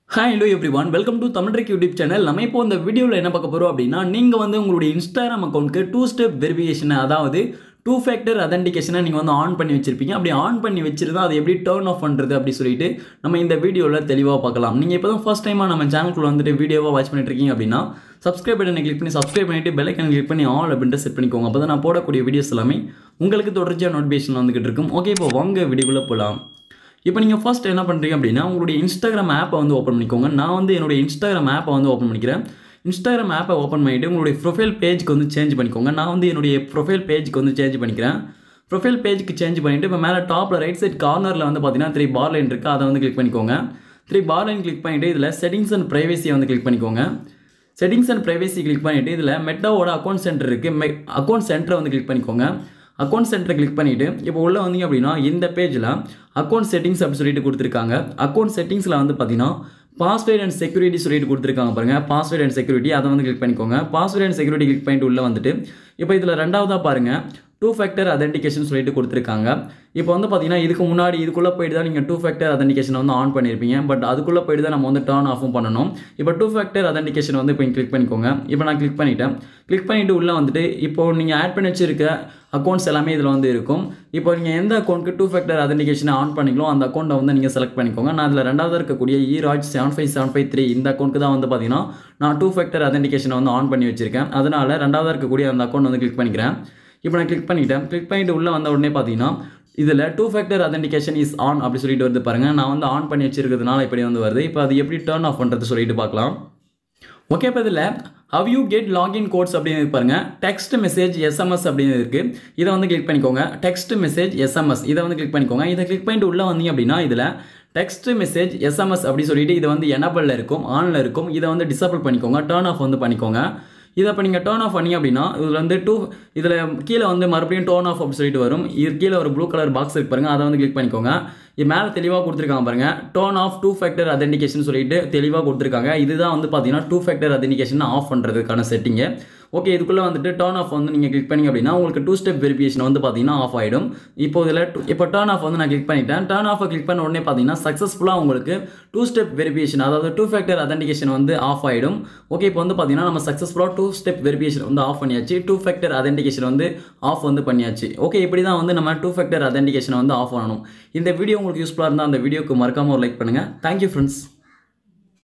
hi hello every one welcome to Tamil trick YouTube channel நம்ம இப்போ இந்த வீடியோவில் என்ன பார்க்க போகிறோம் அப்படின்னா நீங்கள் வந்து உங்களுடைய இன்ஸ்டாகிராம் அக்கௌண்ட்க்கு டூ ஸ்டெப் வெரிஃபிகேஷனை அதாவது டூ ஃபேக்டர் அதென்டிகேஷனை நீங்கள் வந்து ஆன் பண்ணி வச்சிருப்பீங்க அப்படி ஆன் பண்ணி வச்சிருந்தா அதை எப்படி டர்ன் ஆஃப் பண்ணுறது அப்படி சொல்லிட்டு நம்ம இந்த வீடியோவில் தெளிவாக பார்க்கலாம் நீங்கள் இப்போ தான் ஃபஸ்ட் டைமாக நம்ம சேனலுக்குள்ள வந்துட்டு வீடியோவாக வாட்ச் பண்ணிட்டு இருக்கீங்க அப்படின்னா சப்ஸ்கிரைப் பட்டனை கிளிக் பண்ணி சப்ஸ்கிரைப் பண்ணிட்டு பெல் ஐக்கன் கிளிக் பண்ணி ஆல் அப்படின்ட்டு செட் பண்ணிக்கோங்க அப்போ தான் நான் போடக்கூடிய வீடியோஸ் எல்லாமே உங்களுக்கு தொடர்ச்சியாக நோட்டிஃபிகேஷன் வந்துகிட்டு இருக்கும் ஓகே இப்போ வாங்க வீடியோக்குள்ளே போகலாம் இப்போ நீங்கள் ஃபர்ஸ்ட் என்ன பண்ணுறீங்க அப்படின்னா உங்களுடைய இன்ஸ்டாகிராம் ஆப்பை வந்து ஓப்பன் பண்ணிக்கோங்க நான் வந்து என்னுடைய இன்ஸ்டாகிராம் ஆப்பை வந்து ஓப்பன் பண்ணிக்கிறேன் இன்ஸ்டாகிராம் ஆப்பை ஓப்பன் பண்ணிவிட்டு உங்களுடைய ப்ரொஃபைல் பேஜ்க்கு வந்து சேஞ்ச் பண்ணிக்கோங்க நான் வந்து என்னுடைய ப்ரொஃபைல் பேஜ்க்கு வந்து சேஞ்ச் பண்ணிக்கிறேன் ப்ரொஃபைல் பேஜ்க்கு சேஞ்ச் பண்ணிவிட்டு இப்போ மேலே டாப்பில் ரைட் சைட் கார்னரில் வந்து பார்த்தீங்கன்னா த்ரீ பார் லைன் இருக்குது அதை வந்து கிளிக் பண்ணிக்கோங்க த்ரீ பார் லைன் கிளிக் பண்ணிவிட்டு இதில் செட்டிங்ஸ் அண்ட் ப்ரைவசியை வந்து கிளிக் பண்ணிக்கோங்க செட்டிங்ஸ் அண்ட் ப்ரைவசி கிளிக் பண்ணிவிட்டு இதில் மெட்டாவோட அக்கௌண்ட் சென்டர் இருக்குது மெ அக்கௌண்ட் சென்டரை வந்து கிளிக் பண்ணிக்கோங்க அக்கௌண்ட் சென்டரை கிளிக் பண்ணிவிட்டு இப்போ உள்ளே வந்தீங்க அப்படின்னா இந்த பேஜில் அக்கௌண்ட் செட்டிங்ஸ் அப்படி சொல்லிட்டு கொடுத்துருக்காங்க அக்கௌண்ட் செட்டிங்ஸில் வந்து பார்த்தீங்கன்னா பாஸ்வேர்ட் அண்ட் செக்யூரிட்டி சொல்லிட்டு கொடுத்துருக்காங்க பாருங்கள் பாஸ்வேர்ட் அண்ட் செக்யூரிட்டி அதை வந்து கிளிக் பண்ணிக்கோங்க பாஸ்வேர்ட் அண்ட் செக்யூரிட்டி கிளிக் பண்ணிட்டு உள்ளே வந்துட்டு இப்போ இதில் ரெண்டாவதாக பாருங்கள் டூ ஃபேக்டர் அதென்டிகேஷன் சொல்லிட்டு கொடுத்துருக்காங்க இப்போ வந்து பார்த்தீங்கன்னா இதுக்கு முன்னாடி இதுக்குள்ளே போயிட்டு தான் நீங்கள் டூ ஃபேக்டர் அதென்டிகேஷன் வந்து ஆன் பண்ணியிருப்பீங்க பட் அதுக்குள்ளே போயிட்டு தான் நம்ம வந்து டர்ன் ஆஃபும் பண்ணணும் இப்போ டூ ஃபேக்டர் அதென்டிகேஷன் வந்து இப்போ கிளிக் பண்ணிக்கோங்க இப்போ நான் கிளிக் பண்ணிட்டேன் கிளிக் பண்ணிவிட்டு உள்ளே வந்துட்டு இப்போ நீங்கள் ஆட் பண்ணி வச்சிருக்க அக்கௌண்ட்ஸ் எல்லாமே இதில் வந்து இருக்கும் இப்போ நீங்கள் எந்த அக்கௌண்ட்க்கு டூ ஃபேக்டர் அதென்டிகேஷனை ஆன் பண்ணிங்களோ அந்த அக்கௌண்ட்டை வந்து நீங்கள் செலக்ட் பண்ணிக்கோங்க நான் அதில் ரெண்டாவது இருக்கக்கூடிய ஈராஜ் seven five seven five three இந்த அக்கௌண்ட்டுக்கு தான் வந்து பார்த்தீங்கன்னா நான் டூ ஃபேக்டர் அதென்டிகேஷனை வந்து ஆன் பண்ணி வச்சிருக்கேன் அதனால் ரெண்டாவது இருக்கக்கூடிய அந்த அக்கௌண்ட் வந்து கிளிக் பண்ணிக்கிறேன் இப்போ நான் கிளிக் பண்ணிட்டேன் கிளிக் பண்ணிட்டு உள்ளே வந்த உடனே பார்த்தீங்கன்னா இதில் two factor authentication is on அப்படி சொல்லிட்டு வருது பாருங்கள் நான் வந்து ஆன் பண்ணி வச்சிருக்கிறதுனால இப்படி வந்து வருது இப்போ அது எப்படி டர்ன் ஆஃப் பண்ணுறது சொல்லிட்டு பார்க்கலாம் ஓகே இப்போ இதில் how you get login codes அப்படின்னு பாருங்க டெக்ஸ்ட் மெசேஜ் எஸ்எம்எஸ் அப்படின்னு இருக்கு இதை வந்து கிளிக் பண்ணிக்கோங்க டெக்ஸ்ட் மெசேஜ் எஸ்எம்எஸ் இதை வந்து கிளிக் பண்ணிக்கோங்க இதை கிளிக் பண்ணிட்டு உள்ளே வந்தீங்க அப்படின்னா இதில் டெக்ஸ்ட் மெசேஜ் எஸ்எம்எஸ் அப்படி சொல்லிட்டு இது வந்து எனபிளில் இருக்கும் ஆனில் இருக்கும் இதை வந்து டிசபிள் பண்ணிக்கோங்க டர்ன் ஆஃப் வந்து பண்ணிக்கோங்க இதை இப்போ நீங்கள் டர்ன் ஆஃப் பண்ணி அப்படின்னா இதில் வந்து டூ இதில் கீழே வந்து மறுபடியும் டர்ன் ஆஃப் அப்படி சொல்லிட்டு வரும் இது கீழே ஒரு ப்ளூ கலர் பாக்ஸ் இருக்கு பாருங்க அதை வந்து கிளிக் பண்ணிக்கோங்க இது மேலே தெளிவாக கொடுத்துருக்காங்க பாருங்க turn off two factor authentication சொல்லிட்டு தெளிவாக கொடுத்துருக்காங்க இதுதான் வந்து பார்த்தீங்கன்னா டூ ஃபேக்டர் அதென்டிகேஷன் ஆஃப் பண்ணுறதுக்கான செட்டிங்கு ஓகே இதுக்குள்ளே வந்துட்டு டர்ன் ஆஃப் வந்து நீங்கள் கிளிக் பண்ணி அப்படின்னா உங்களுக்கு டூ ஸ்டெப் வெரிஃபிகேஷன் வந்து பார்த்தீங்கன்னா ஆஃப் ஆகிடும் இப்போ இதில் இப்போ டர்ன் ஆஃப் வந்து நான் கிளிக் பண்ணிட்டேன் டர்ன் ஆஃப் கிளிக் பண்ண உடனே பார்த்தீங்கன்னா சக்ஸஸ்ஃபுல்லாக உங்களுக்கு டூ ஸ்டெப் வெரிஃபிகேஷன் அதாவது டூ ஃபேக்டர் அதென்டிகேஷன் வந்து ஆஃப் ஆகிடும் ஓகே இப்போ வந்து பார்த்தீங்கன்னா நம்ம சக்ஸஸ்ஃபுல்லாக டூ ஸ்டெப் வெரிஃபிகேஷன் வந்து ஆஃப் பண்ணியாச்சு டூ ஃபேக்டர் அதென்டிகேஷன் வந்து ஆஃப் வந்து பண்ணியாச்சு ஓகே இப்படி தான் வந்து நம்ம டூ ஃபேக்டர் அதென்டிகேஷன் வந்து ஆஃப் பண்ணணும் இந்த வீடியோ உங்களுக்கு யூஸ்ஃபுல்லாக இருந்தால் அந்த வீடியோக்கு மறக்காமல் ஒரு லைக் பண்ணுங்கள் தேங்க்யூ ஃப்ரெண்ட்ஸ்